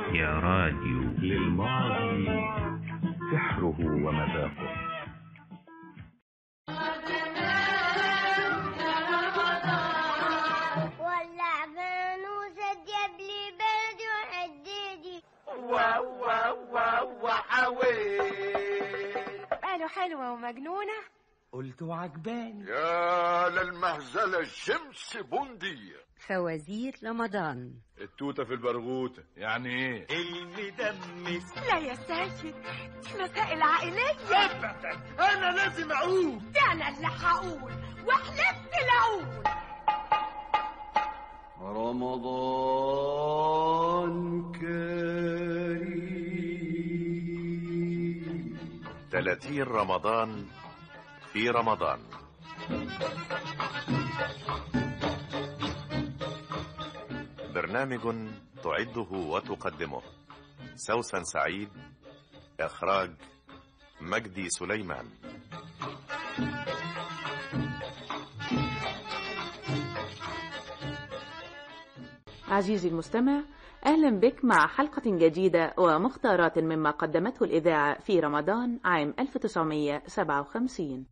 يا راديو للماضي سحره ومذاقه ولع فانوس جاب لي برد وحديدي قالوا حلوة ومجنونة قلت وعجباني يا للمهزلة الشمس بندية فوازير رمضان التوتة في البرغوتة يعني ايه المدمس لا يا سيد دي مسائل عائلية انا لازم اقول ده أنا اللي هقول وحلفت العود رمضان كريم 30 رمضان في رمضان برنامج تعده وتقدمه سوسن سعيد إخراج مجدي سليمان عزيزي المستمع أهلا بك مع حلقة جديدة ومختارات مما قدمته الإذاعة في رمضان عام 1957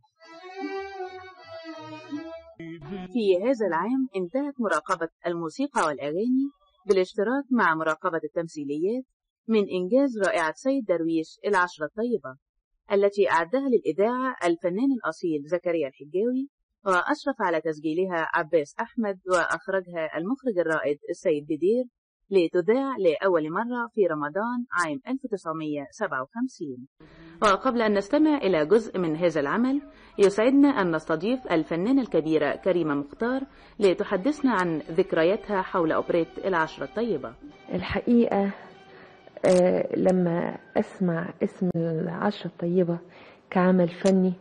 في هذا العام انتهت مراقبة الموسيقى والأغاني بالاشتراك مع مراقبة التمثيليات من إنجاز رائعة سيد درويش العشرة الطيبة التي أعدها للإذاعة الفنان الأصيل زكريا الحجاوي وأشرف على تسجيلها عباس أحمد وأخرجها المخرج الرائد السيد بدير لتذاع لأول مرة في رمضان عام 1957 وقبل أن نستمع إلى جزء من هذا العمل يسعدنا أن نستضيف الفنانة الكبيرة كريمة مختار لتحدثنا عن ذكرياتها حول أوبريت العشرة الطيبة الحقيقة آه، لما أسمع اسم العشرة الطيبة كعمل فني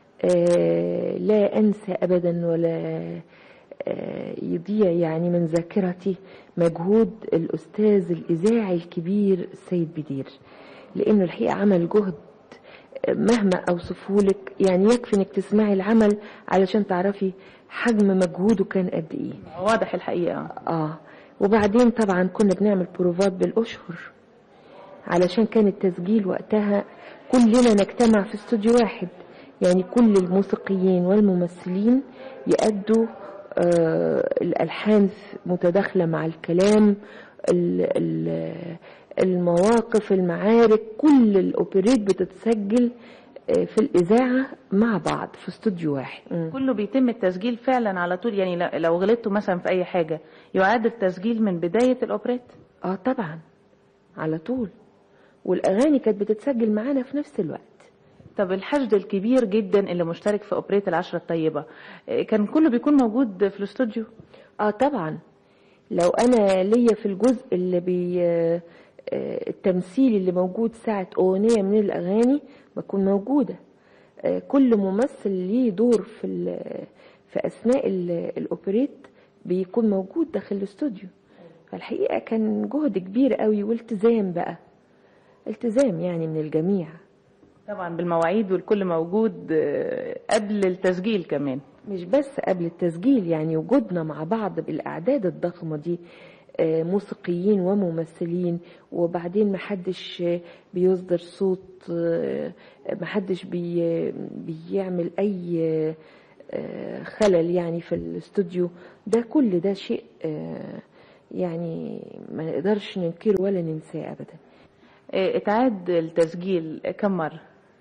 آه، لا أنسى أبدا ولا آه، يضيع يعني من ذاكرتي مجهود الأستاذ الإذاعي الكبير السيد بدير لأنه الحقيقة عمل جهد مهما أوصفه لك يعني يكفي إنك تسمعي العمل علشان تعرفي حجم مجهوده كان قد إيه واضح الحقيقة اه وبعدين طبعا كنا بنعمل بروفات بالاشهر علشان كان التسجيل وقتها كلنا نجتمع في استوديو واحد يعني كل الموسيقيين والممثلين يأدوا آه الألحان متداخلة مع الكلام ال- ال- المواقف المعارك كل الأوبريت بتتسجل آه، في الإذاعة مع بعض في استوديو واحد مم. كله بيتم التسجيل فعلا على طول يعني لو- لو غلطتوا مثلا في أي حاجة يعاد التسجيل من بداية الأوبريت اه طبعا على طول والاغاني كانت بتتسجل معانا في نفس الوقت طب الحشد الكبير جدا اللي مشترك في أوبريت العشرة الطيبة إيه، كان كله بيكون موجود في الاستوديو اه طبعا لو انا ليا في الجزء اللي بي آه، آه، التمثيل اللي موجود ساعة اغنية من الاغاني بكون موجودة آه، كل ممثل ليه دور في ال- في اثناء ال- الاوبريت بيكون موجود داخل الاستوديو فالحقيقة كان جهد كبير قوي والتزام بقى التزام يعني من الجميع طبعا بالمواعيد والكل موجود آه، قبل التسجيل كمان مش بس قبل التسجيل يعني وجودنا مع بعض بالأعداد الضخمة دي آه، موسيقيين وممثلين وبعدين محدش آه، بيصدر صوت آه، محدش بي بيعمل أي آه، آه، خلل يعني في الاستوديو ده كل ده شيء آه، يعني ما نقدرش ننكره ولا ننساه أبدا إيه، اتعاد التسجيل كم مرة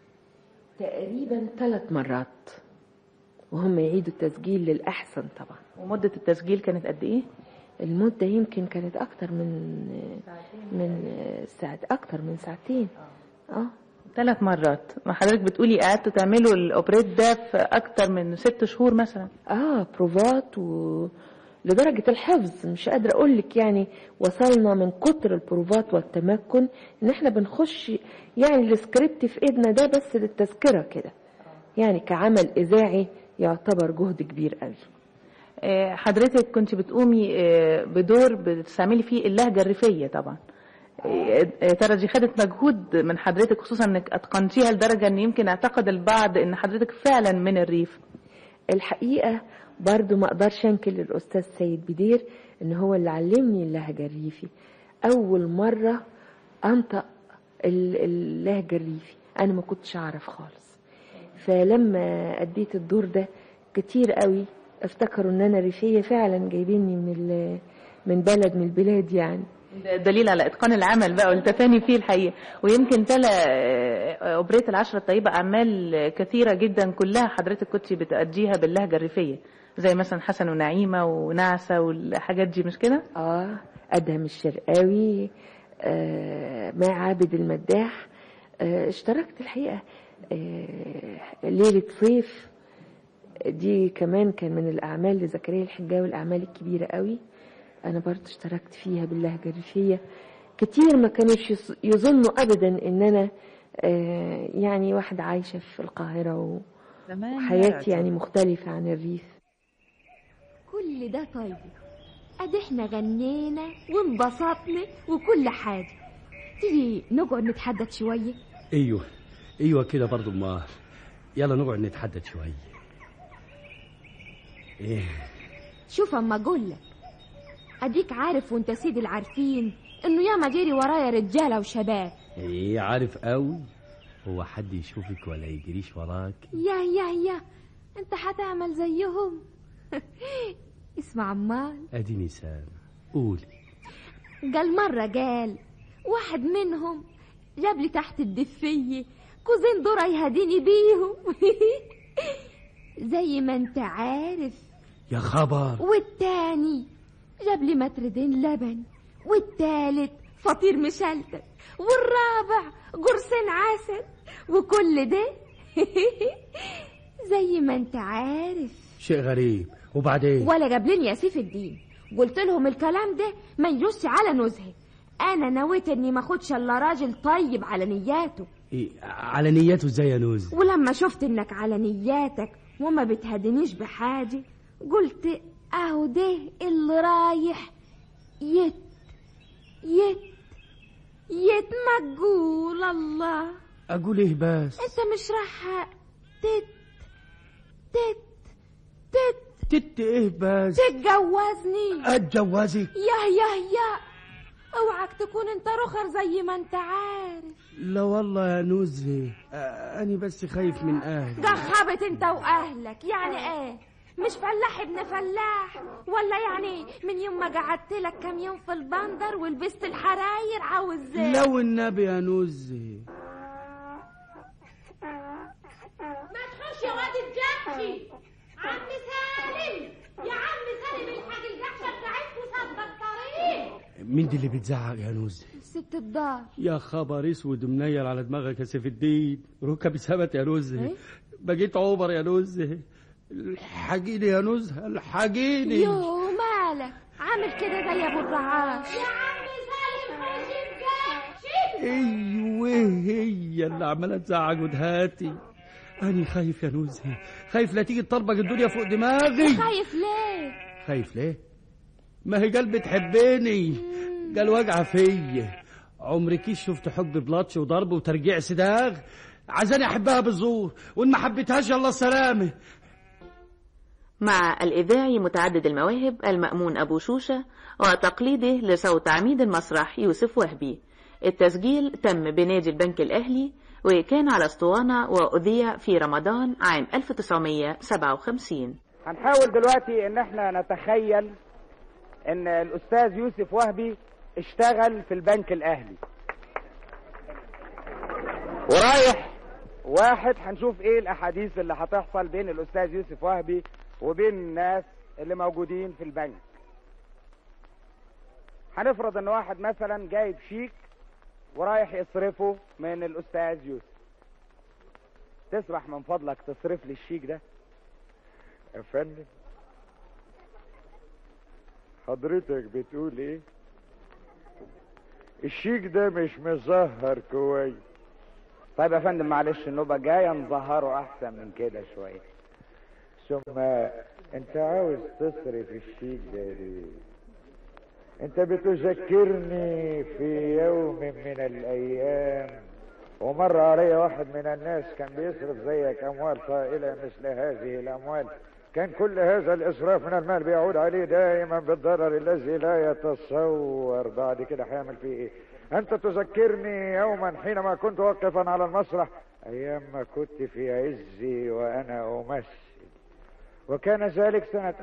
تقريبا ثلاث مرات وهم يعيدوا التسجيل للأحسن طبعا ومدة التسجيل كانت قد ايه المدة يمكن كانت أكتر من من ساعة أكتر من ساعتين اه ثلاث مرات ما حضرتك بتقولي قعدتوا تعملوا الاوبريت ده في اكتر من ست شهور مثلا اه بروفات و لدرجة الحفظ مش قادرة أقول لك يعني وصلنا من كتر البروفات والتمكن إن إحنا بنخش يعني السكريبت في إيدنا ده بس للتذكرة كده يعني كعمل إذاعي يعتبر جهد كبير قوي إيه، حضرتك كنت بتقومي إيه، بدور بتستعملي فيه اللهجة الريفية طبعا إيه، إيه، ترى دي خدت مجهود من حضرتك خصوصا انك اتقنتيها لدرجة ان يمكن اعتقد البعض ان حضرتك فعلا من الريف الحقيقة برضو ما اقدرش انكر للاستاذ سيد بدير ان هو اللي علمني اللهجة الريفي اول مرة انطق ال- اللهجه الريفي انا ما كنتش اعرف خالص فلما اديت الدور ده كتير قوي افتكروا ان انا ريفيه فعلا جايبيني من ال- من بلد من البلاد يعني ده دليل على اتقان العمل بقى والتفاني فيه الحقيقه ويمكن تلا آه، اوبريت العشره الطيبه اعمال كثيره جدا كلها حضرتك كنت بتأديها باللهجه الريفيه زي مثلا حسن ونعيمه ونعسه والحاجات دي مش كده؟ اه ادهم الشرقاوي آه مع عابد المداح آه اشتركت الحقيقه آه ليله صيف دي كمان كان من الاعمال لزكريا الحجاوي الاعمال الكبيره قوي انا برضه اشتركت فيها باللهجه الريفيه كتير ما كانوش يص- يظنوا ابدا ان انا آه يعني واحده عايشه في القاهره و- وحياتي يعني مختلفه عن الريف كل ده طيب ادي احنا غنينا وانبسطنا وكل حاجة تيجي نقعد نتحدث شوية ايوه ايوه كده برضو ما يلا نقعد نتحدث شويه ايه شوف اما اقول لك اديك عارف وانت سيد العارفين انه ياما جري ورايا رجالة وشباب ايه عارف قوي هو حد يشوفك ولا يجريش وراك يا يا يا انت هتعمل زيهم اسمع عمال اديني سامع قولي قال مرة قال واحد منهم جاب لي تحت الدفية كوزين دورة يهديني بيهم زي ما انت عارف يا خبر والتاني جاب لي متردين لبن والتالت فطير مشلتت والرابع قرصين عسل وكل ده زي ما انت عارف شيء غريب وبعدين ولا جابلين يا سيف الدين قلت لهم الكلام ده ما يجوزش على نزهه انا نويت اني ما اخدش الا راجل طيب على نياته إيه على نيته ازاي يا نوز ولما شفت انك على نياتك وما بتهدنيش بحاجه قلت اهو ده اللي رايح يت يت يت مجول الله اقول ايه بس انت مش راح تت تت تت تت ايه بس تتجوزني اتجوزك يا يا يا اوعك تكون انت رخر زي ما انت عارف لا والله يا نوزي آه، أنا بس خايف من أهلي جخبت انت واهلك يعني ايه مش فلاح ابن فلاح ولا يعني من يوم ما قعدت لك كام يوم في البندر ولبست الحراير عاوز ايه لو النبي يا نوزي ما تخش يا واد الجدي عم سالم يا عم سالم الحاج الجحشه بتاعتكوا سد الطريق مين دي اللي بتزعق يا نوزي ست الدار يا خبر اسود منيل على دماغك يا سيف الدين ركبي ثبت يا نوزي إيه؟ بقيت عمر يا نوزي الحقيني يا نزهة الحقيني يو مالك عامل كده زي ابو الرعاش يا عم سالم خش الجحشي ايوه هي اللي عماله تزعق ودهاتي أنا خايف يا نوزي خايف لا تيجي تطربق الدنيا فوق دماغي خايف ليه خايف ليه؟ ما هي قلبي تحبني قال واجعة فيا عمركيش شفت حب بلطش وضرب وترجيع صداغ عايزاني احبها بالزور وان ما حبيتهاش يلا السلامه مع الإذاعي متعدد المواهب المأمون أبو شوشة وتقليده لصوت عميد المسرح يوسف وهبي التسجيل تم بنادي البنك الأهلي وكان على اسطوانة وأذيع في رمضان عام 1957 هنحاول دلوقتي ان احنا نتخيل ان الاستاذ يوسف وهبي اشتغل في البنك الاهلي ورايح واحد هنشوف ايه الاحاديث اللي هتحصل بين الاستاذ يوسف وهبي وبين الناس اللي موجودين في البنك هنفرض ان واحد مثلا جايب شيك ورايح يصرفه من الاستاذ يوسف تسمح من فضلك تصرف لي الشيك ده يا فندم حضرتك بتقول ايه الشيك ده مش مظهر كويس طيب يا فندم معلش النوبة جاية نظهره أحسن من كده شوية ثم انت عاوز تصرف الشيك ده ليه انت بتذكرني في يوم من الايام ومر علي واحد من الناس كان بيصرف زيك اموال طائلة مثل هذه الاموال كان كل هذا الإسراف من المال بيعود عليه دائما بالضرر الذي لا يتصور بعد كده هيعمل فيه إيه أنت تذكرني يوما حينما كنت واقفا على المسرح أيام ما كنت في عزي وأنا أمثل وكان ذلك سنة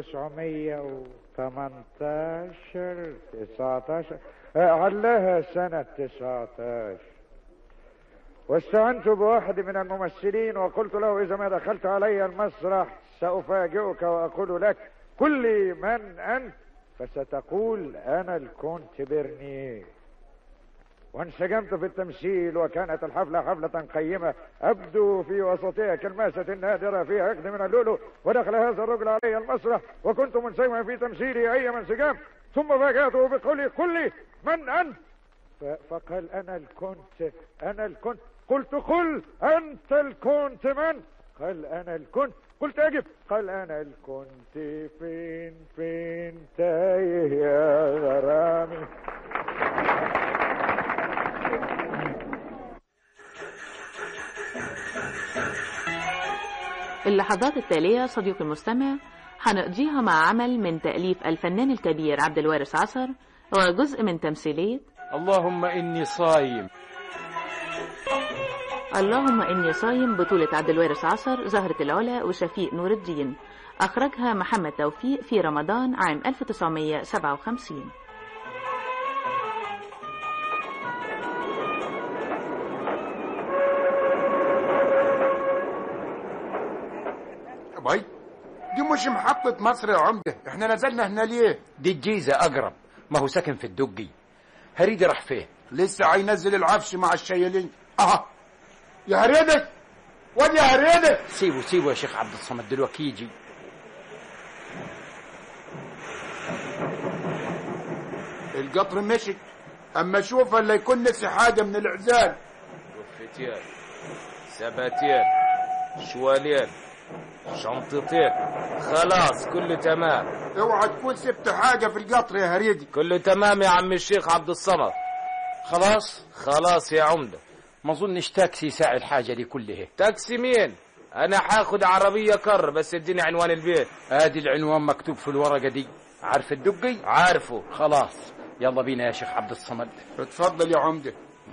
1918 19 آه، علاها سنة 19 واستعنت بواحد من الممثلين وقلت له إذا ما دخلت علي المسرح سأفاجئك وأقول لك كل من أنت فستقول أنا الكونت برنيه وانسجمت في التمثيل وكانت الحفلة حفلة قيمة أبدو في وسطها كالماسة نادرة فيها عقد من اللؤلؤ ودخل هذا الرجل علي المسرح وكنت منسجما في تمثيلي أي انسجام ثم فاجأته بقولي قل لي من أنت ف- فقال أنا الكنت أنا الكنت قلت قل أنت الكنت من قال أنا الكنت قلت أجب قال أنا الكنت فين فين تايه يا غرامي اللحظات التالية صديقي المستمع هنقضيها مع عمل من تأليف الفنان الكبير عبد الوارث عصر وجزء من تمثيلية اللهم إني صايم اللهم إني صايم بطولة عبد الوارث عصر زهرة العلا وشفيق نور الدين أخرجها محمد توفيق في رمضان عام 1957 باي دي مش محطة مصر يا عمدة احنا نزلنا هنا ليه دي الجيزة أقرب ما هو ساكن في الدقي هريدي راح فين لسه هينزل العفش مع الشيالين اه يا هريدة واد يا هريدة سيبه سيبه يا شيخ عبد الصمد دلوقتي يجي القطر مشي اما شوف اللي يكون نسي حاجة من العزال فتيان سباتين شوالين شنطتين خلاص كله تمام اوعى تكون سبت حاجة في القطر يا هريدي كله تمام يا عم الشيخ عبد الصمد خلاص خلاص يا عمدة ما اظنش تاكسي يساعي الحاجة دي كلها تاكسي مين انا حاخد عربية كر بس اديني عنوان البيت ادي العنوان مكتوب في الورقة دي عارف الدقي عارفه خلاص يلا بينا يا شيخ عبد الصمد اتفضل يا عمدة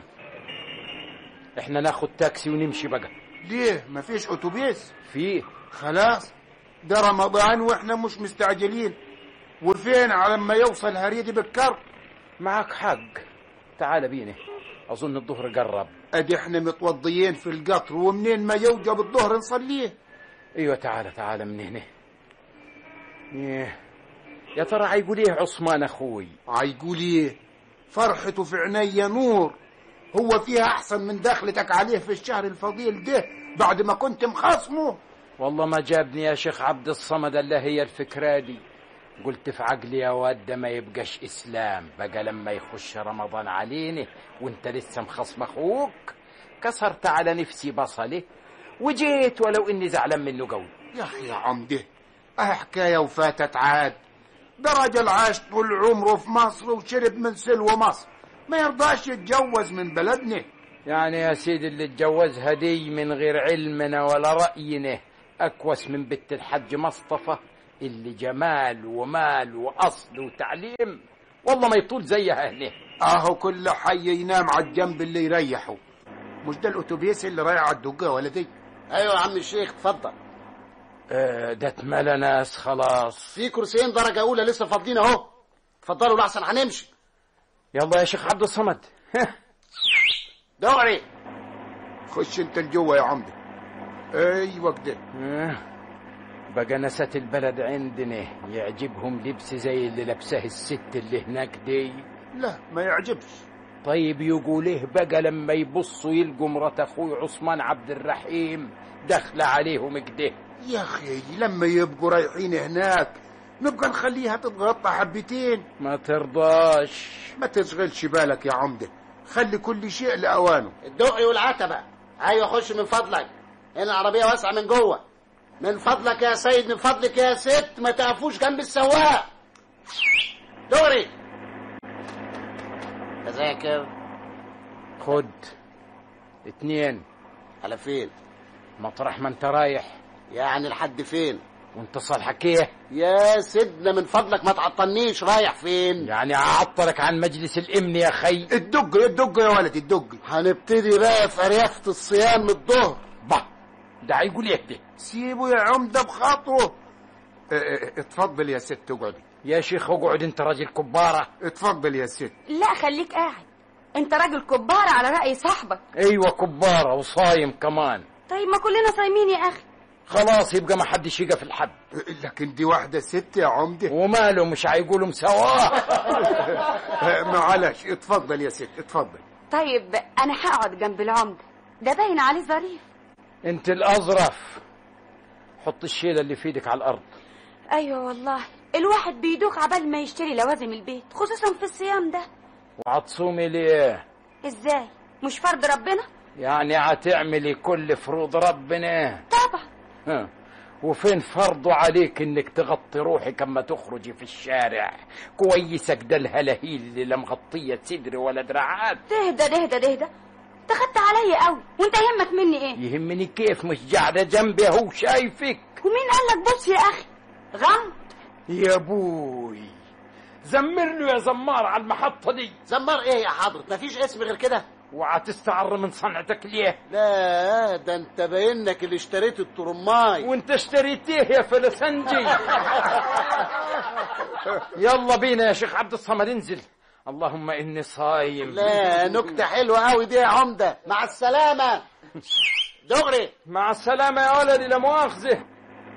احنا ناخد تاكسي ونمشي بقى ليه مفيش اتوبيس فيه خلاص ده رمضان واحنا مش مستعجلين وفين على ما يوصل هريدي بالكر معك حق تعال بينا اظن الظهر قرب ادي احنا متوضيين في القطر ومنين ما يوجب الظهر نصليه ايوه تعال تعال من هنا إيه. يا ترى هيقول ايه عثمان اخوي هيقول ايه فرحته في عينيا نور هو فيها احسن من دخلتك عليه في الشهر الفضيل ده بعد ما كنت مخاصمه والله ما جابني يا شيخ عبد الصمد الا هي الفكره دي قلت في عقلي يا واد ده ما يبقاش اسلام بقى لما يخش رمضان علينا وانت لسه مخصم اخوك كسرت على نفسي بصله وجيت ولو اني زعلان منه قوي يا اخي يا عمده اه حكايه وفاتت عاد ده راجل عاش طول عمره في مصر وشرب من سلو مصر ما يرضاش يتجوز من بلدنا يعني يا سيدي اللي اتجوزها دي من غير علمنا ولا رأينا أكوس من بنت الحج مصطفى اللي جمال ومال وأصل وتعليم والله ما يطول زيها هنا اهو كل حي ينام على الجنب اللي يريحه مش ده الاتوبيس اللي رايح على الدقه ولا دي ايوه يا عم الشيخ اتفضل آه ده اتملى ناس خلاص في كرسيين درجه اولى لسه فاضيين اهو اتفضلوا لحسن هنمشي يلا يا شيخ عبد الصمد دغري خش انت لجوه يا عمده ايوه كده آه. بقى نسات البلد عندنا يعجبهم لبس زي اللي لابساه الست اللي هناك دي لا ما يعجبش طيب يقول ايه بقى لما يبصوا يلقوا مرات اخوي عثمان عبد الرحيم داخله عليهم كده يا اخي لما يبقوا رايحين هناك نبقى نخليها تتغطى حبتين ما ترضاش ما تشغلش بالك يا عمده خلي كل شيء لاوانه الدقي والعتبه ايوه خش من فضلك هنا العربيه واسعه من جوه من فضلك يا سيد من فضلك يا ست ما تقفوش جنب السواق دغري تذاكر خد اتنين على فين مطرح ما انت رايح يعني لحد فين وانت صالحك ايه يا سيدنا من فضلك ما تعطلنيش رايح فين يعني اعطلك عن مجلس الامن يا خي الدق الدق يا ولد الدق هنبتدي بقى في اريافة الصيام من الظهر bah ده هيقول ايه ده سيبه يا عمده بخاطره اه، اه، اتفضل يا ست اقعدي يا شيخ اقعد انت راجل كباره اتفضل يا ست لا خليك قاعد انت راجل كبار على رأي صاحبك ايوه كباره وصايم كمان طيب ما كلنا صايمين يا اخي خلاص يبقى ما حدش يقف الحد لكن دي واحده ست يا عمده وماله مش هيقولوا مسواه اه، معلش اتفضل يا ست اتفضل طيب انا هقعد جنب العمدة ده باين عليه ظريف انت الاظرف حط الشيله اللي في ايدك على الارض ايوه والله الواحد بيدوخ عبال ما يشتري لوازم البيت خصوصا في الصيام ده وهتصومي ليه ازاي مش فرض ربنا يعني هتعملي كل فروض ربنا طبعا ها. وفين فرضه عليك انك تغطي روحك اما تخرجي في الشارع كويسه كده الهلاهيل اللي لا مغطيه صدري ولا دراعات تهدى تهدى تهدى انت خدت عليا قوي وانت يهمك مني ايه يهمني كيف مش قاعده جنبي اهو شايفك ومين قال لك بص يا اخي غمض يا بوي زمر له يا زمار على المحطه دي زمار ايه يا حضرة مفيش اسم غير كده وهتستعر من صنعتك ليه لا ده انت باينك اللي اشتريت الترماي وانت اشتريتيه يا فلسنجي يلا بينا يا شيخ عبد الصمد انزل اللهم اني صايم لا نكتة حلوة قوي دي يا عمدة مع السلامة دغري مع السلامة يا ولدي لا مؤاخذة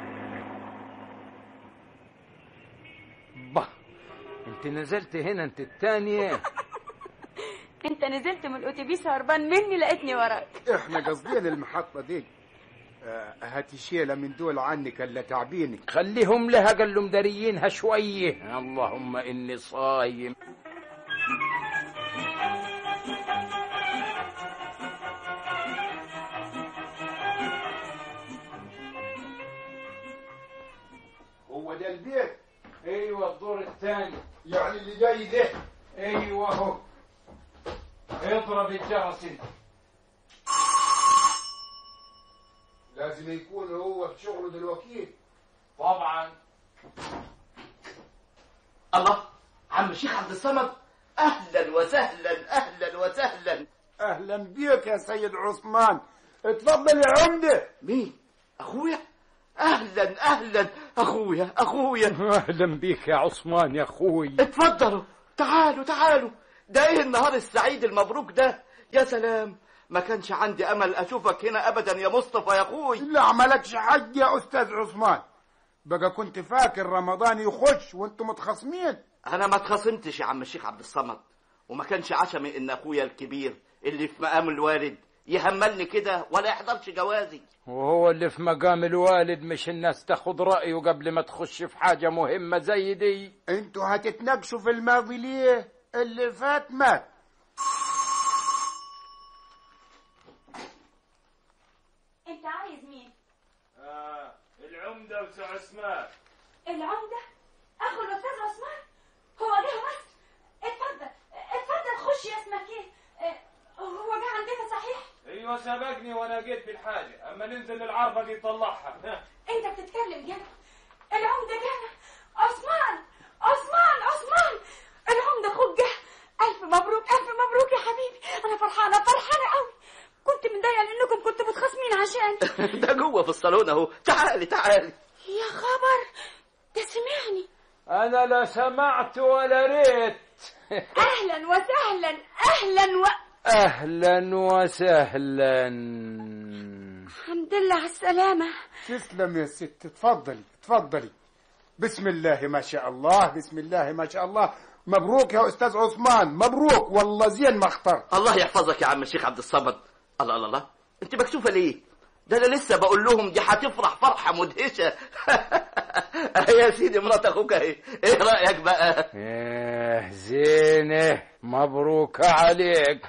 bah انت نزلت هنا انت الثانية انت نزلت من الاتوبيس هربان مني لقيتني وراك احنا قصدين المحطه دي اه، هاتي شيله من دول عنك الا تعبينك خليهم لها قال له مداريينها شوية اللهم اني صايم هو ده البيت ايوه الدور الثاني يعني اللي جاي ده ايوه هو اضرب الجرس انت لازم يكون هو في شغله دلوقتي طبعا الله عم الشيخ عبد الصمد اهلا وسهلا اهلا وسهلا اهلا بيك يا سيد عثمان اتفضل يا عمده مين اخويا اهلا اهلا اخويا اخويا اهلا بيك يا عثمان يا اخوي اتفضلوا تعالوا تعالوا ده ايه النهار السعيد المبروك ده يا سلام ما كانش عندي امل اشوفك هنا ابدا يا مصطفى يا اخوي لا عملكش حج يا استاذ عثمان بقى كنت فاكر رمضان يخش وانتم متخاصمين انا ما اتخاصمتش يا عم الشيخ عبد الصمد وما كانش عشمي ان اخويا الكبير اللي في مقام الوالد يهملني كده ولا يحضرش جوازي وهو اللي في مقام الوالد مش الناس تاخد رأيه قبل ما تخش في حاجة مهمة زي دي انتوا هتتناقشوا في الماضي ليه اللي فات مات انت عايز مين آه العمدة وسع عثمان العمدة اخو الاستاذ عثمان هو جه مصر اتفضل اتفضل خش يا اسمك ايه اه، هو جه عندنا صحيح ايوه سبقني وانا جيت بالحاجة اما ننزل للعربة دي طلعها ها. انت بتتكلم جد العمدة جه عثمان عثمان عثمان العمدة اخوك جه الف مبروك الف مبروك يا حبيبي انا فرحانة فرحانة قوي كنت متضايقة لانكم كنتوا متخاصمين عشان ده جوه في الصالون اهو تعالي تعالي يا خبر ده سمعني انا لا سمعت ولا ريت اهلا وسهلا اهلا و اهلا وسهلا الحمد لله على السلامة تسلم يا ست اتفضلي اتفضلي بسم الله ما شاء الله بسم الله ما شاء الله مبروك يا استاذ عثمان مبروك والله زين ما اخترت الله يحفظك يا عم الشيخ عبد الصمد الله الله الله انت مكسوفه ليه ده انا لسه بقول لهم دي هتفرح فرحه مدهشه يا سيدي مرات اخوك اهي ايه رايك بقى ايه زينه مبروك عليك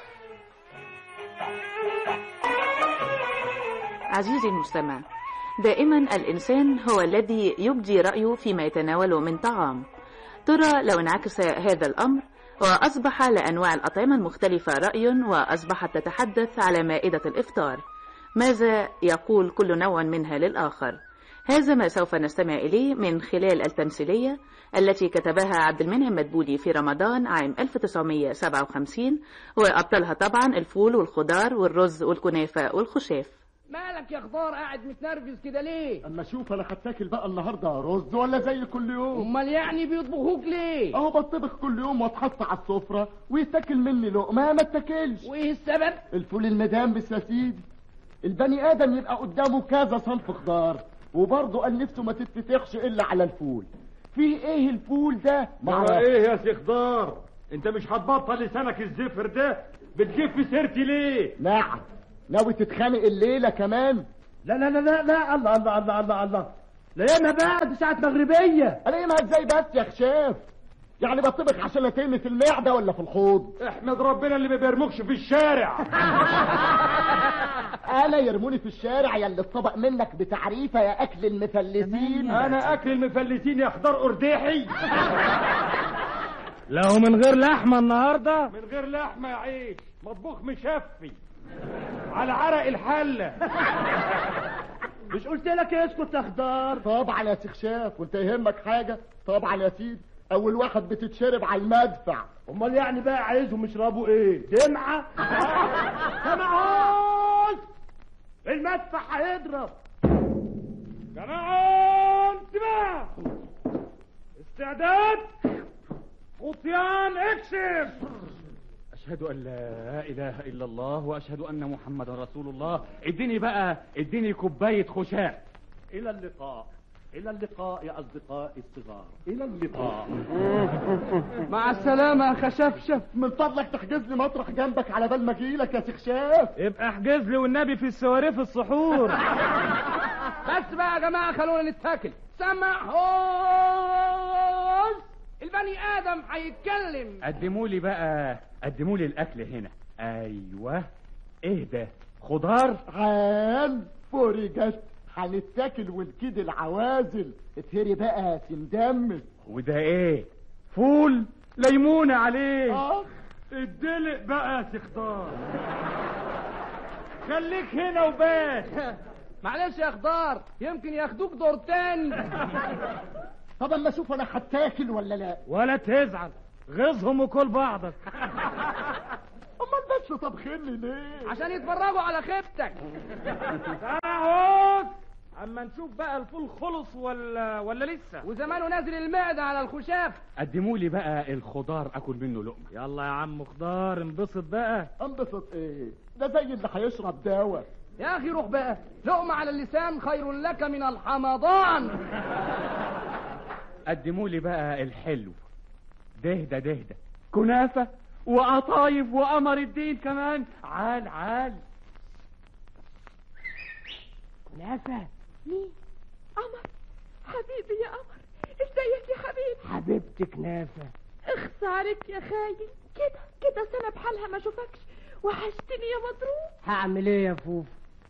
عزيزي المستمع دائما الإنسان هو الذي يبدي رأيه فيما يتناوله من طعام ترى لو انعكس هذا الأمر وأصبح لأنواع الأطعمة المختلفة رأي وأصبحت تتحدث على مائدة الإفطار ماذا يقول كل نوع منها للآخر هذا ما سوف نستمع إليه من خلال التمثيلية التي كتبها عبد المنعم مدبولي في رمضان عام 1957 وأبطلها طبعا الفول والخضار والرز والكنافة والخشاف مالك يا خضار قاعد متنرفز كده ليه اما شوف انا هتاكل بقى النهارده رز ولا زي كل يوم امال يعني بيطبخوك ليه اهو بطبخ كل يوم واتحط على السفره ويتاكل مني لقمه ما اتاكلش وايه السبب الفول المدامس يا سيدي البني ادم يبقى قدامه كذا صنف خضار وبرضه قال نفسه ما تتفتحش الا على الفول فيه ايه الفول ده معرفش ايه يا سي خضار انت مش هتبطل لسانك الزفر ده بتجيب في سيرتي ليه نعم ناوي تتخانق الليله كمان لا لا لا لا لا الله الله الله الله الله لاقينا بقى دي ساعة مغربية الاقيها ازاي بس يا خشاف يعني بطبخ عشان اترمي في المعده ولا في الحوض احمد ربنا اللي ما بيرموكش في الشارع انا يرموني في الشارع يا اللي الطبق منك بتعريفه يا اكل المفلسين انا اكل المفلسين يا خضار قرداحي لو من غير لحمة النهاردة من غير لحمه يا عيش مطبوخ مشفي على عرق الحله مش قلت لك اسكت يا خضار طبعا يا سي خشاف وانت يهمك حاجه طبعا يا سيدي اول واحد بتتشرب على المدفع امال يعني بقى عايزهم يشربوا ايه دمعة سمعوز المدفع هيضرب جماعة انتباه استعداد قطيان اكشف أشهد أن لا إله إلا الله وأشهد أن محمدا رسول الله اديني بقى اديني كوباية خشاف إلى اللقاء إلى اللقاء يا أصدقائي الصغار إلى اللقاء مع السلامه يا خشفشف من فضلك تحجز لي مطرح جنبك على بال ما اجيلك يا سي خشاف ابقى احجز لي والنبي في السواريف السحور بس بقى يا جماعه خلونا نتاكل سمع هوز البني ادم هيتكلم قدموا لي بقى قدموا لي الأكل هنا أيوه إيه ده خضار عال فرجت هنتاكل ونكيد العوازل اتهري بقى يا سندمس وده إيه فول ليمونة عليه اخ الدلق بقى يا سي خضار خليك هنا وبس معلش يا خضار يمكن ياخدوك دور تاني طب اما اشوف انا هتاكل ولا لا ولا تزعل غيظهم وكل بعضك امال بس طبخني ليه عشان يتفرجوا على خيبتك اهو اما نشوف بقى الفول خلص ولا ولا لسه وزمانه نازل المعده على الخشاف قدموا لي بقى الخضار اكل منه لقمه يلا يا عم خضار انبسط بقى انبسط ايه ده زي اللي هيشرب دواء يا اخي روح بقى لقمه على اللسان خير لك من الحمضان قدموا لي بقى الحلو دهدة دهدة كنافة وقطايف وقمر الدين كمان عال عال كنافه مين قمر حبيبي يا قمر ازيك يا حبيبي حبيبتي كنافه اخص عليك يا خاين كده كده سنة بحالها ما اشوفكش وحشتني يا مضروب هعمل ايه يا فوف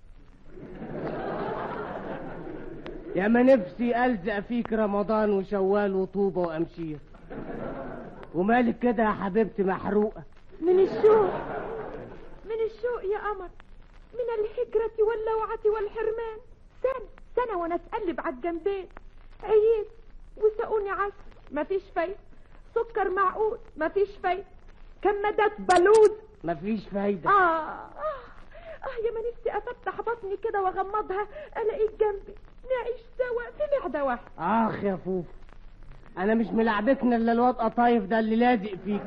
يا ما نفسي الزق فيك رمضان وشوال وطوبه وامشير ومالك كده يا حبيبتي محروقه من الشوق من الشوق يا قمر من الهجرة واللوعة والحرمان سنة سنة وانا اتقلب على الجنبين عييت وسقوني عسل مفيش فايدة سكر معقول مفيش فايدة كمادات بلوز مفيش فايده آه آه آه يا ما نفسي أفتح بطني كده وأغمضها ألاقيك جنبي نعيش سوا في معدة واحدة اخ يا فوف انا مش ملعبكنا الا الواد قطايف ده اللي لازق فيك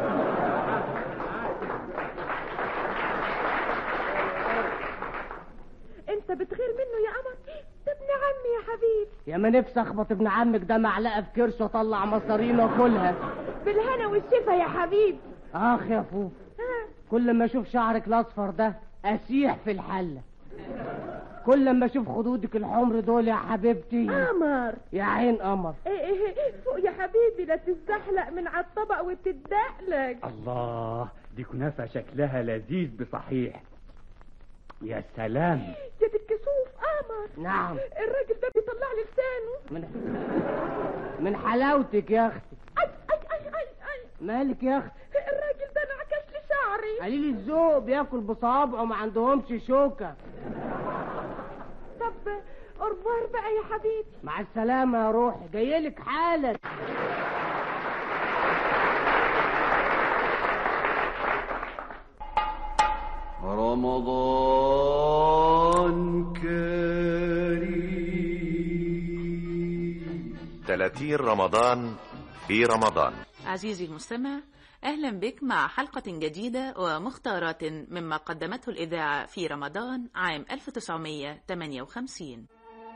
أنت بتغير منه يا قمر ده ابن عمي يا حبيبي يا ما نفسي اخبط ابن عمك ده معلقه في كرش واطلع مصارينا كلها بالهنا والشفا يا حبيبي اخ يا فوف ها كل ما اشوف شعرك الاصفر ده اسيح في الحله كل ما اشوف خدودك الحمر دول يا حبيبتي قمر يا عين قمر إيه إيه فوق يا حبيبي لا تتزحلق من على الطبق وتتدقلق الله دي كنافة شكلها لذيذ بصحيح يا سلام يا دي الكسوف قمر نعم الراجل ده بيطلع لي لسانه من من حلاوتك يا اختي اي اي اي اي اي مالك يا اختي الراجل ده انعكس لي شعري قليل الذوق بياكل بصوابعه ما عندهمش شوكه طب قربار بقى يا حبيبي مع السلامة يا روحي جايلك حالا رمضان كريم 30 رمضان في رمضان عزيزي المستمع أهلا بك مع حلقة جديدة ومختارات مما قدمته الإذاعة في رمضان عام 1958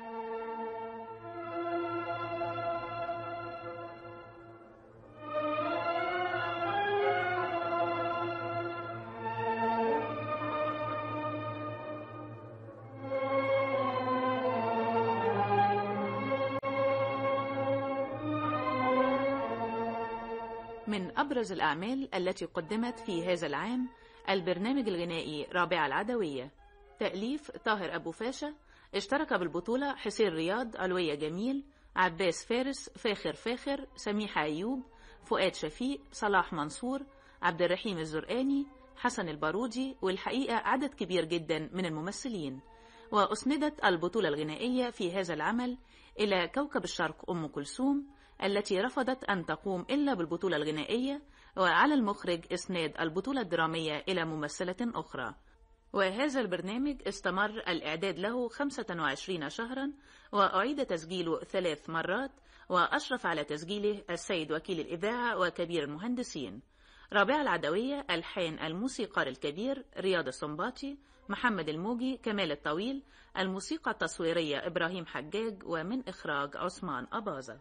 من أبرز الأعمال التي قدمت في هذا العام البرنامج الغنائي رابعة العدوية تأليف طاهر أبو فاشا اشترك بالبطولة حسين رياض علوية جميل عباس فارس فاخر فاخر سميحة أيوب فؤاد شفيق صلاح منصور عبد الرحيم الزرقاني حسن البارودي والحقيقة عدد كبير جدا من الممثلين وأسندت البطولة الغنائية في هذا العمل إلى كوكب الشرق أم كلثوم التي رفضت أن تقوم إلا بالبطولة الغنائية وعلى المخرج إسناد البطولة الدرامية إلى ممثلة أخرى وهذا البرنامج استمر الإعداد له 25 شهرا وأعيد تسجيله ثلاث مرات وأشرف على تسجيله السيد وكيل الإذاعة وكبير المهندسين رابعة العدوية ألحان الموسيقار الكبير رياض السنباطي محمد الموجي كمال الطويل الموسيقى التصويرية إبراهيم حجاج ومن إخراج عثمان أباظة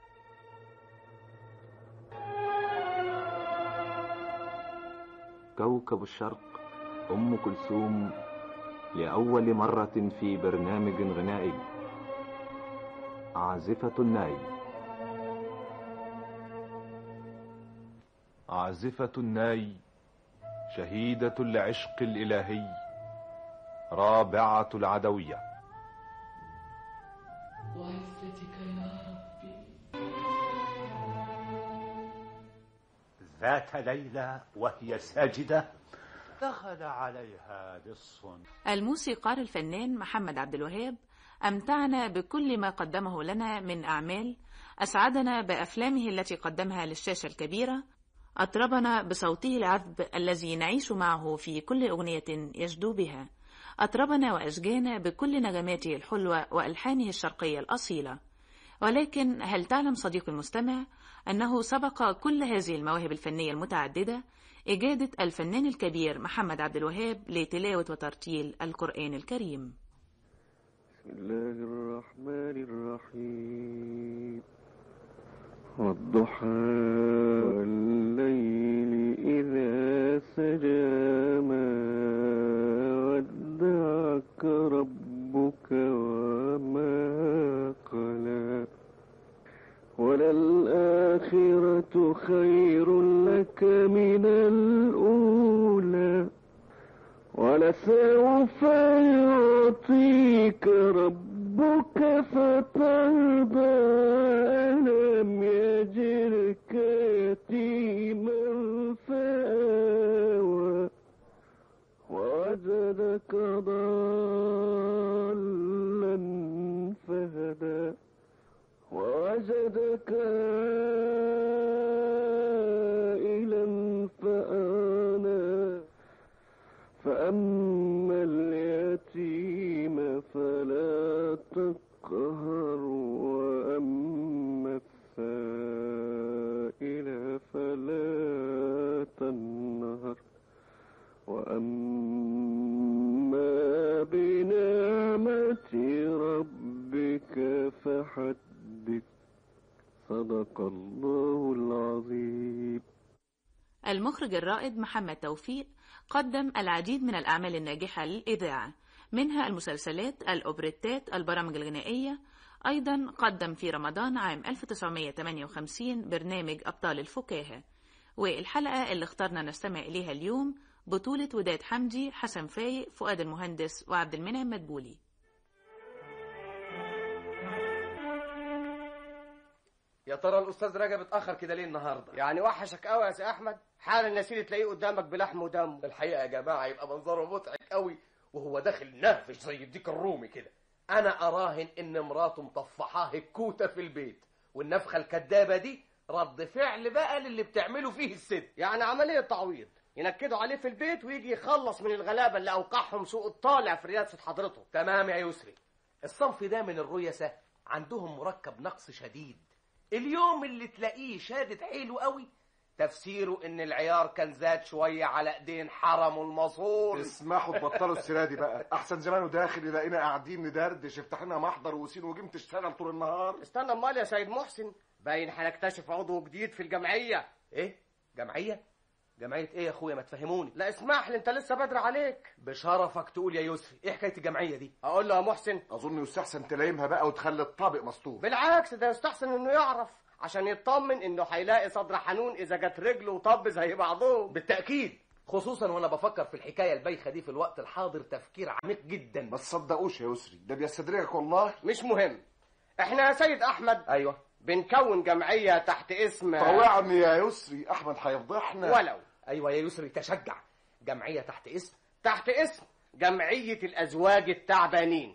كوكب الشرق أم كلثوم لأول مرة في برنامج غنائي عازفة الناي عازفة الناي شهيدة العشق الإلهي رابعة العدوية وعزتك يا ربي ذات ليلة وهي ساجدة دخل عليها لص الموسيقار الفنان محمد عبد الوهاب أمتعنا بكل ما قدمه لنا من أعمال أسعدنا بأفلامه التي قدمها للشاشة الكبيرة أطربنا بصوته العذب الذي نعيش معه في كل أغنية يجدو بها أطربنا وأشجانا بكل نغماته الحلوة وألحانه الشرقية الأصيلة ولكن هل تعلم صديقي المستمع أنه سبق كل هذه المواهب الفنية المتعددة إجادة الفنان الكبير محمد عبد الوهاب لتلاوة وترتيل القرآن الكريم بسم الله الرحمن الرحيم والضحى والليل إذا سجى ما ودعك ربك وما قلى وللآخرة خير لك من الأولى ولسوف يعطيك ربك فترضى ألم يجرك يتيما فآوى ووجدك ضالا فهدى ووجدك عائلا فأغنى فأما اليتيم فلا تقهر وأما السائل فلا تنهر وأما بنعمة ربك فحدث صدق الله العظيم المخرج الرائد محمد توفيق قدم العديد من الأعمال الناجحة للإذاعة منها المسلسلات الأوبريتات البرامج الغنائية أيضا قدم في رمضان عام 1958 برنامج أبطال الفكاهة والحلقة اللي اخترنا نستمع إليها اليوم بطولة وداد حمدي حسن فايق فؤاد المهندس وعبد المنعم مدبولي يا ترى الاستاذ رجب اتاخر كده ليه النهارده يعني وحشك قوي يا سي احمد حال النسيل تلاقيه قدامك بلحم ودم الحقيقه يا جماعه يبقى منظره مضحك قوي وهو داخل نافش زي الديك الرومي كده انا اراهن ان مراته مطفحاه الكوته في البيت والنفخه الكدابه دي رد فعل بقى للي بتعمله فيه الست يعني عملية تعويض ينكدوا عليه في البيت ويجي يخلص من الغلابة اللي أوقعهم سوء الطالع في رياسة حضرته تمام يا يسري الصنف ده من الريسة عندهم مركب نقص شديد اليوم اللي تلاقيه شادد حيله قوي تفسيره ان العيار كان زاد شوية على ايدين حرمه المصون اسمحوا تبطلوا السيره دي بقى احسن زمانه داخل يلاقينا قاعدين ندردش افتح لنا محضر وسين وجيم تشتغل طول النهار استنى امال يا سيد محسن باين هنكتشف عضو جديد في الجمعية ايه جمعية جمعية ايه يا اخويا ما تفهموني لا اسمح لي انت لسه بدري عليك بشرفك تقول يا يسري ايه حكاية الجمعية دي اقول له يا محسن اظن يستحسن تلايمها بقى وتخلي الطابق مسطور بالعكس ده يستحسن انه يعرف عشان يطمن انه هيلاقي صدر حنون اذا جت رجله وطب زي بعضهم بالتأكيد خصوصا وانا بفكر في الحكاية البايخة دي في الوقت الحاضر تفكير عميق جدا ما تصدقوش يا يسري ده بيستدرجك والله مش مهم احنا يا سيد احمد ايوه بنكون جمعية تحت اسم طوعني يا يسري احمد هيفضحنا ولو ايوه يا يسري تشجع جمعية تحت اسم تحت اسم جمعية الازواج التعبانين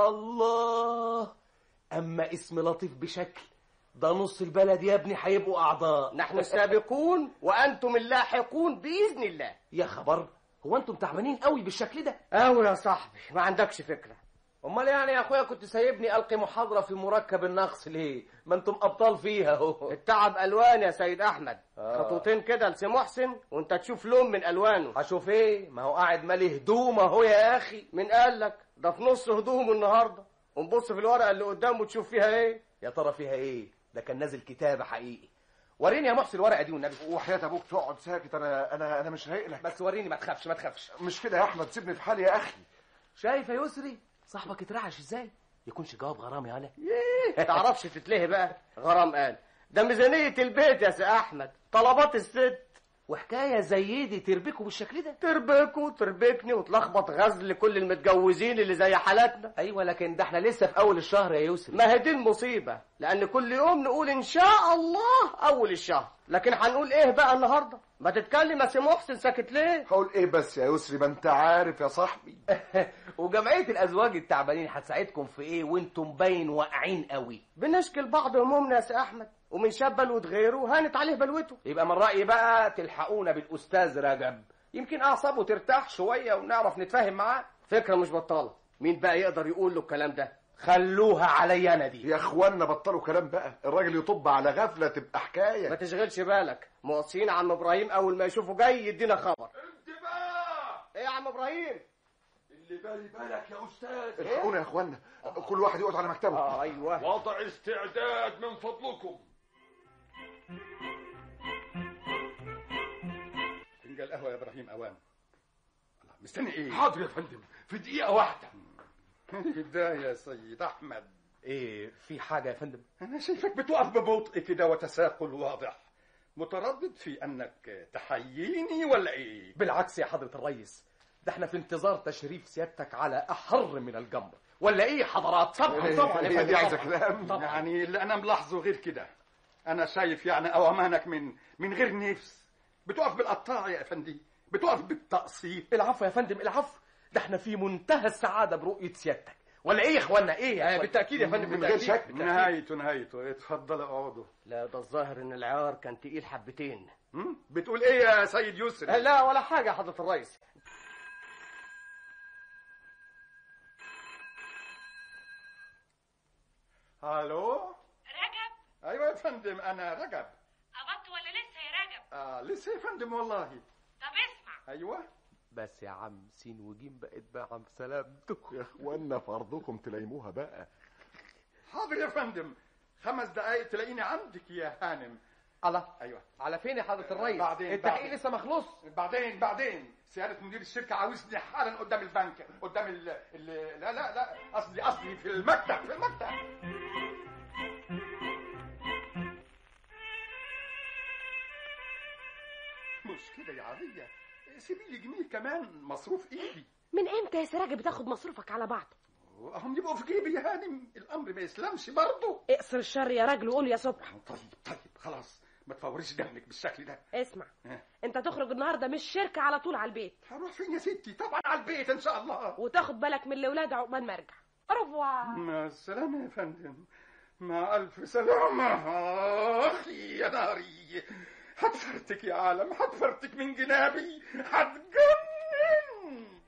الله اما اسم لطيف بشكل ده نص البلد يا ابني هيبقوا اعضاء نحن السابقون وانتم اللاحقون باذن الله يا خبر هو انتم تعبانين قوي بالشكل ده قوي يا صاحبي ما عندكش فكره امال يعني يا اخويا كنت سايبني القي محاضره في مركب النقص ليه ما انتم ابطال فيها اهو التعب الوان يا سيد احمد آه. خطوتين كده لسي محسن وانت تشوف لون من الوانه هشوف ايه ما هو قاعد مالي هدوم اهو يا اخي من قال لك ده في نص هدومه النهارده ونبص في الورقه اللي قدامه تشوف فيها ايه يا ترى فيها ايه ده كان نازل كتابه حقيقي وريني يا محسن الورقه دي والنبي وحياة ابوك تقعد ساكت انا انا انا مش هيقلك بس وريني ما تخافش ما تخافش مش كده يا احمد سيبني في حالي يا اخي شايف يا يسري صاحبك اترعش ازاي يكونش جواب غرام يا هلا ايه تعرفش تتلهي بقى غرام قال ده ميزانيه البيت يا سي احمد طلبات الست وحكايه زي دي تربكوا بالشكل ده تربكوا تربكني وتلخبط غزل لكل المتجوزين اللي زي حالاتنا ايوه لكن ده احنا لسه في اول الشهر يا يوسف ما هي دي المصيبه لان كل يوم نقول ان شاء الله اول الشهر لكن هنقول ايه بقى النهارده ما تتكلم يا سي محسن ساكت ليه هقول ايه بس يا يسري ما انت عارف يا صاحبي وجمعيه الازواج التعبانين هتساعدكم في ايه وانتم باين واقعين قوي بنشكي لبعض همومنا يا سي احمد ومن شاب بلوت غيره هانت عليه بلوته يبقى من رايي بقى تلحقونا بالاستاذ رجب يمكن اعصابه ترتاح شويه ونعرف نتفاهم معاه فكره مش بطاله مين بقى يقدر يقول له الكلام ده خلوها عليا انا دي يا اخوانا بطلوا كلام بقى الراجل يطب على غفله تبقى حكايه ما تشغلش بالك موصيين عم ابراهيم اول ما يشوفه جاي يدينا خبر انتباه ايه يا عم ابراهيم اللي بالي بالك يا استاذ الحقونا يا اخوانا كل واحد يقعد على مكتبه اه ايوه وضع استعداد من فضلكم فنجان قهوه يا ابراهيم اوام الله مستني ايه حاضر يا فندم في دقيقه واحده كده يا سيد احمد ايه في حاجه يا فندم انا شايفك بتقف ببطء كده وتساقل واضح متردد في انك تحييني ولا ايه بالعكس يا حضره الريس ده احنا في انتظار تشريف سيادتك على احر من الجمر ولا ايه حضرات طبعا طبعا يا هي دي فندم. عايزه كلام طبعا. يعني اللي انا ملاحظه غير كده انا شايف يعني اوامانك من من غير نفس بتقف بالقطاع يا افندي بتقف بالتقسيط العفو يا فندم العفو ده احنا في منتهى السعاده برؤيه سيادتك ولا ايه يا اخوانا ايه يا آه إخوانا؟ بالتاكيد يا فندم من غير بالتاكيد شك نهايته نهايته اتفضل اقعدوا لا ده الظاهر ان العيار كان تقيل حبتين هم؟ بتقول ايه يا سيد يوسف لا ولا حاجه يا حضره الريس الو رجب ايوه يا فندم انا رجب قبضت ولا لسه يا رجب آه لسه يا فندم والله طب اسمع ايوه بس يا عم سين وجيم بقت بقى عم سلامته يا اخوانا في ارضكم تلايموها بقى حاضر يا فندم خمس دقايق تلاقيني عندك يا هانم الله ايوه على فين يا حضره الريس بعدين التحقيق بعدين. لسه مخلوص بعدين بعدين سيادة مدير الشركة عاوزني حالا قدام البنك قدام ال, ال... لا لا لا قصدي قصدي في المكتب في المكتب مش كده يا عادية سيبي لي جنيه كمان مصروف ايدي من امتى يا سراج بتاخد مصروفك على بعض هم يبقوا في جيبي يا هانم الامر ما يسلمش برضه اقصر الشر يا راجل وقول يا صبح طيب طيب خلاص ما تفوريش دمك بالشكل ده اسمع ها. انت تخرج النهارده من الشركه على طول على البيت هروح فين يا ستي طبعا على البيت ان شاء الله وتاخد بالك من الاولاد عقبال ما ارجع أرفوار مع السلامة يا فندم مع ألف سلامة أخي يا ناري هتفرتك يا عالم هتفرتك من جنابي هتجنن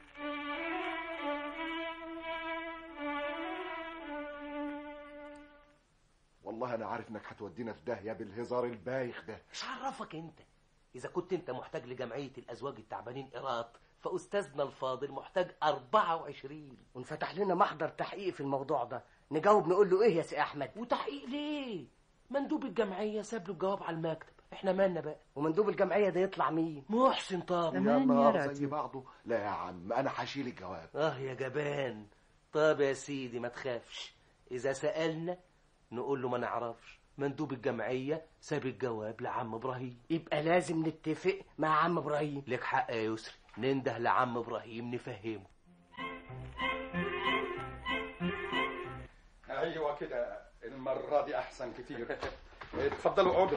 والله انا عارف انك هتودينا في داهيه بالهزار البايخ ده مش عرفك انت اذا كنت انت محتاج لجمعيه الازواج التعبانين ايراد فاستاذنا الفاضل محتاج 24 ونفتح لنا محضر تحقيق في الموضوع ده نجاوب نقول له ايه يا سي احمد وتحقيق ليه مندوب الجمعيه ساب له الجواب على المكتب احنا مالنا بقى ومندوب الجمعيه ده يطلع مين محسن طب يا نهار زي بعضه لا يا عم انا هشيل الجواب اه يا جبان طب يا سيدي ما تخافش اذا سالنا نقول له ما نعرفش مندوب الجمعيه ساب الجواب لعم ابراهيم يبقى لازم نتفق مع عم ابراهيم لك حق يا يسري ننده لعم ابراهيم نفهمه ايوه كده المره دي احسن كتير اتفضلوا اقعدوا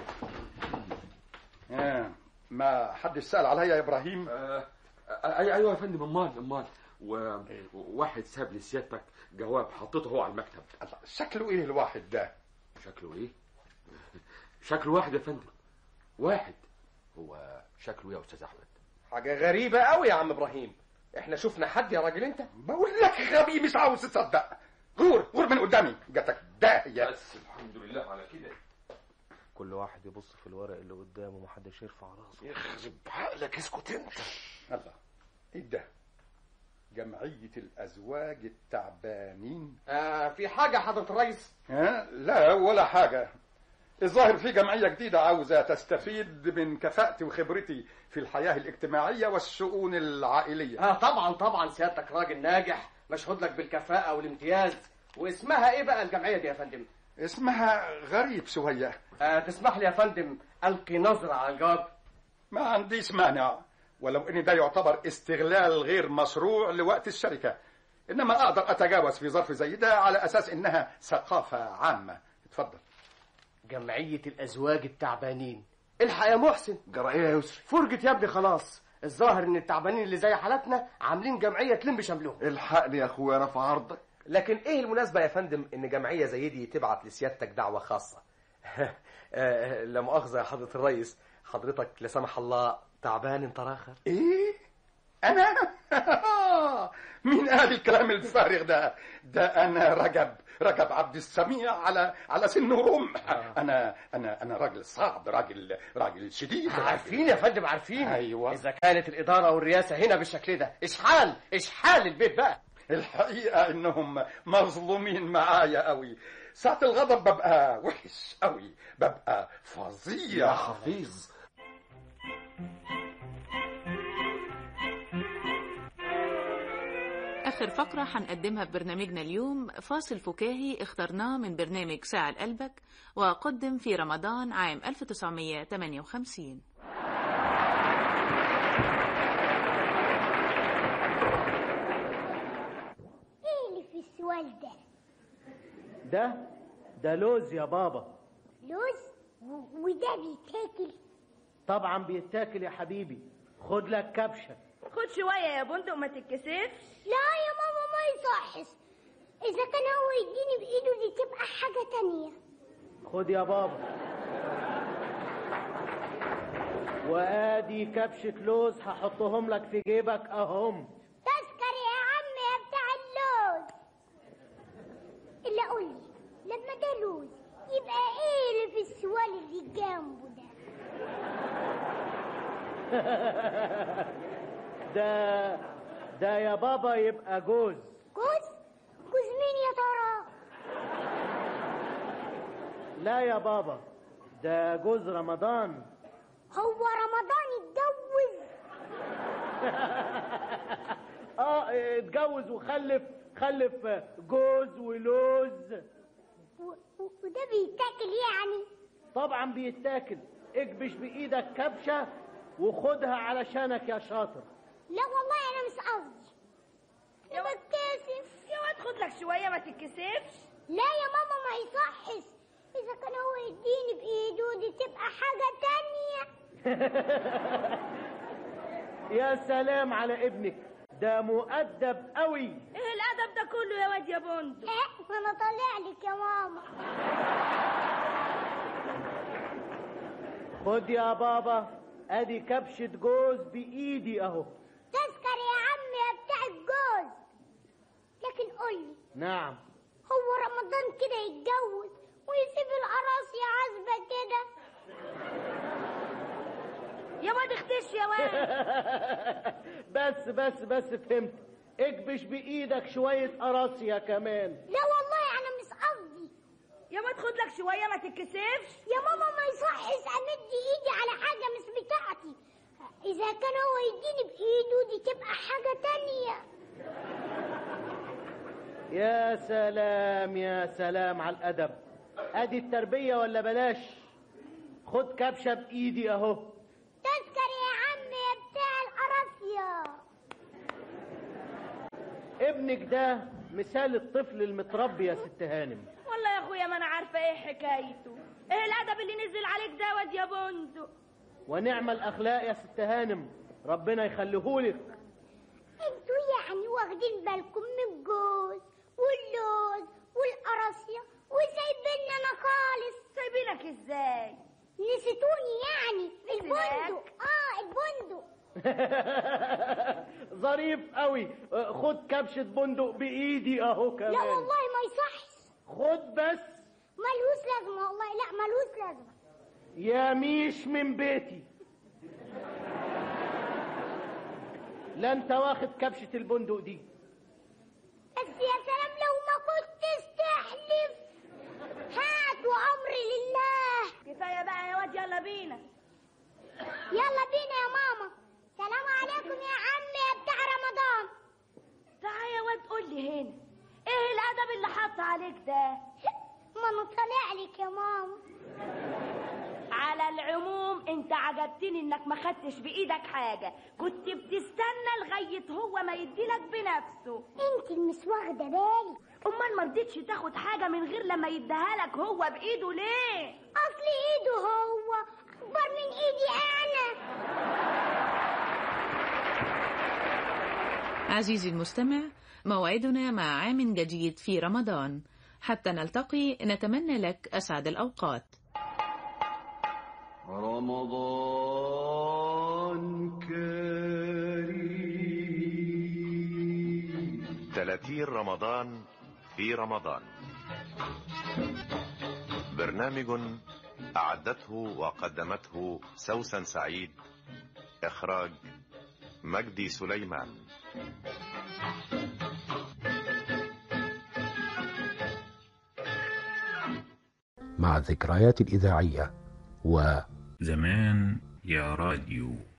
آه، ما حدش سال عليا يا ابراهيم ايوه ايوه يا فندم امال امال وواحد ساب لسيادتك جواب حطيته هو على المكتب شكله ايه الواحد ده شكله ايه شكله واحد يا فندم واحد هو شكله ايه يا استاذ احمد حاجه غريبه قوي يا عم ابراهيم احنا شفنا حد يا راجل انت بقول لك غبي مش عاوز تصدق غور غور من قدامي جاتك داهيه بس الحمد لله على كده كل واحد يبص في الورق اللي قدامه محدش يرفع راسه يخرب عقلك اسكت انت الله ايه ده جمعية الأزواج التعبانين آه في حاجه حضره الرئيس ها؟ لا ولا حاجة الظاهر في جمعية جديدة عاوزة تستفيد من كفاءتي وخبرتي في الحياة الاجتماعية والشؤون العائلية اه طبعا طبعا سيادتك راجل ناجح مشهود لك بالكفاءه والامتياز واسمها ايه بقى الجمعيه دي يا فندم اسمها غريب شوية آه تسمح لي يا فندم القي نظره على الجواب ما عنديش مانع ولو ان ده يعتبر استغلال غير مشروع لوقت الشركة انما اقدر اتجاوز في ظرف زي ده على اساس انها ثقافة عامة اتفضل جمعيه الازواج التعبانين الحق يا محسن جرى ايه يا يسري فرجت يا ابني خلاص الظاهر ان التعبانين اللي زي حالتنا عاملين جمعيه تلم شملهم الحقني يا اخويا انا في عرضك لكن ايه المناسبه يا فندم ان جمعيه زي دي تبعت لسيادتك دعوه خاصه آه، لا مؤاخذه يا حضره الرئيس حضرتك لا سمح الله تعبان انت راخر ايه انا مين قال الكلام الفارغ ده ده انا رجب رجب عبد السميع على على سن رمح انا انا انا راجل صعب راجل راجل شديد عارفين يا فندم عارفين ايوه اذا كانت الاداره والرئاسه هنا بالشكل ده اشحال اشحال البيت بقى الحقيقه انهم مظلومين معايا قوي ساعة الغضب ببقى وحش قوي ببقى فظيع يا حفيظ آخر فقرة هنقدمها في برنامجنا اليوم فاصل فكاهي اخترناه من برنامج ساعة لقلبك وقدم في رمضان عام 1958 ايه اللي في السؤال ده ده ده لوز يا بابا لوز و- وده بيتاكل طبعا بيتاكل يا حبيبي خد لك كبشه خد شوية يا بندق ما تتكسفش لا يا ماما ما يصحش اذا كان هو يديني بايده دي تبقى حاجه تانية خد يا بابا وادي كبشه لوز هحطهم لك في جيبك اهم تذكر يا عم يا بتاع اللوز الا قول لي لما ده لوز يبقى ايه اللي في السؤال اللي جنبه ده ده ده يا بابا يبقى جوز جوز جوز مين يا ترى لا يا بابا ده جوز رمضان هو رمضان اتجوز اه اتجوز وخلف خلف جوز ولوز و- و- وده بيتاكل يعني طبعا بيتاكل اكبش بايدك كبشه وخدها علشانك يا شاطر لا والله انا مش قصدي انا بتكسف يا واد خد لك شوية ما تتكسفش لا يا ماما ما يصحش اذا كان هو يديني بايده دي تبقى حاجه تانية يا سلام على ابنك ده مؤدب قوي ايه الادب الجواب ده كله يا واد يا بندق ايه ما انا طالع لك يا ماما خد يا بابا ادي كبشة جوز بايدي اهو تذكر يا عم يا بتاع الجوز لكن قولي نعم هو رمضان كده يتجوز ويسيب القراصية عازبة كده يا واد اختش يا واد بس بس بس فهمت اكبش بايدك شوية قراصية كمان لا والله انا مش قصدي يا واد خد لك شويه ما تتكسفش يا ماما ما يصحش امد ايدي على حاجة مش بتاعتي اذا كان هو يديني بايده دي تبقى حاجة تانية يا سلام يا سلام على الادب ادي التربية ولا بلاش خد كبشة بايدي اهو تذكر يا عم يا بتاع القراصية ابنك ده مثال الطفل المتربي يا ست هانم والله يا اخويا ما انا عارفه ايه حكايته ايه الادب اللي نزل عليك ده يا واد يا بندق ونعم الاخلاق يا ست هانم ربنا يخليهولك انتوا يعني واخدين بالكم من الجوز واللوز والقراصية وسايبيني انا خالص سايبينك ازاي نسيتوني يعني نسيناك؟ البندق اه البندق ظريف قوي خد كبشة بندق بايدي اهو كمان لا والله ما يصحش خد بس ملوش لازمة والله لا ملوش لازمة يا ميش من بيتي لا انت واخد كبشة البندق دي بس يا سلام لو ما كنتش تحلف هات وامري لله كفايه بقى يا واد يلا بينا يلا بينا يا ماما سلام عليكم يا عم يا بتاع رمضان تعال يا واد قول لي هنا ايه الادب اللي حط عليك ده ما انا طالع لك يا ماما على العموم انت عجبتني انك ما خدتش بايدك حاجه كنت بتستنى لغايه هو ما يديلك بنفسه انت مش واخده بالي امال ما رضيتش تاخد حاجه من غير لما يديها لك هو بايده ليه اصل ايده هو اكبر من ايدي انا عزيزي المستمع موعدنا مع عام جديد في رمضان حتى نلتقي نتمنى لك أسعد الأوقات رمضان كريم 30 رمضان في رمضان برنامج أعدته وقدمته سوسن سعيد إخراج مجدي سليمان مع الذكريات الإذاعية و زمان يا راديو